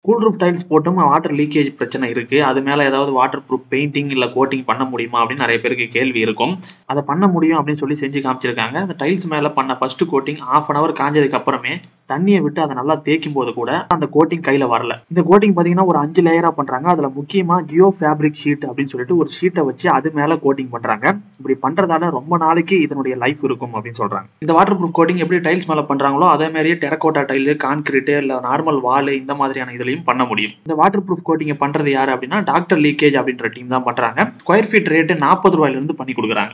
cool roof tiles போட்டும் water leakage பிரச்சனை இருக்கு அது மேல ஏதாவது வாட்டர் ப்ரூஃப் பெயிண்டிங் இல்ல கோட்டிங் பண்ண முடியுமா அப்படின்னு நிறைய பேருக்கு கேள்வி இருக்கும் அதை பண்ண முடியும் அப்படின்னு சொல்லி செஞ்சு காமிச்சிருக்காங்க அந்த டைல்ஸ் மேல பண்ண first coating half an hour காஞ்சதுக்கு அப்புறமே தண்ணியை விட்டு அதை நல்லா தேய்க்கும் போது கூட அந்த கோட்டிங் கையில வரல இந்த கோட்டிங் பாத்தீங்கன்னா ஒரு அஞ்சு லேயரா பண்றாங்க அதுல முக்கியமா ஜியோ ஃபேப்ரிக் ஷீட் அப்படின்னு சொல்லிட்டு ஒரு ஷீட்டை வச்சு அது மேல கோட்டிங் பண்றாங்க இப்படி பண்றதால ரொம்ப நாளைக்கு இதனுடைய லைஃப் இருக்கும் அப்படின்னு சொல்றாங்க இந்த வாட்டர் ப்ரூஃப் கோட்டிங் எப்படி டைல்ஸ் மேல பண்றாங்களோ அதே மாதிரியே டெரகோட்டா டைல் கான்கிரீட் இல்ல நார்மல் வால் இந்த மாதிரியான இதுலயும் பண்ண முடியும் இந்த வாட்டர் ப்ரூஃப் கோட்டிங் பண்றது யாரு அப்படின்னா டாக்டர் லீக்கேஜ் அப்படின்ற டீம் தான் பண்றாங்க ஸ்கொயர் ஃபீட் ரேட்டு நாற்பது ரூபாயில இருந்து பண்ணி கொடுக்குறாங்க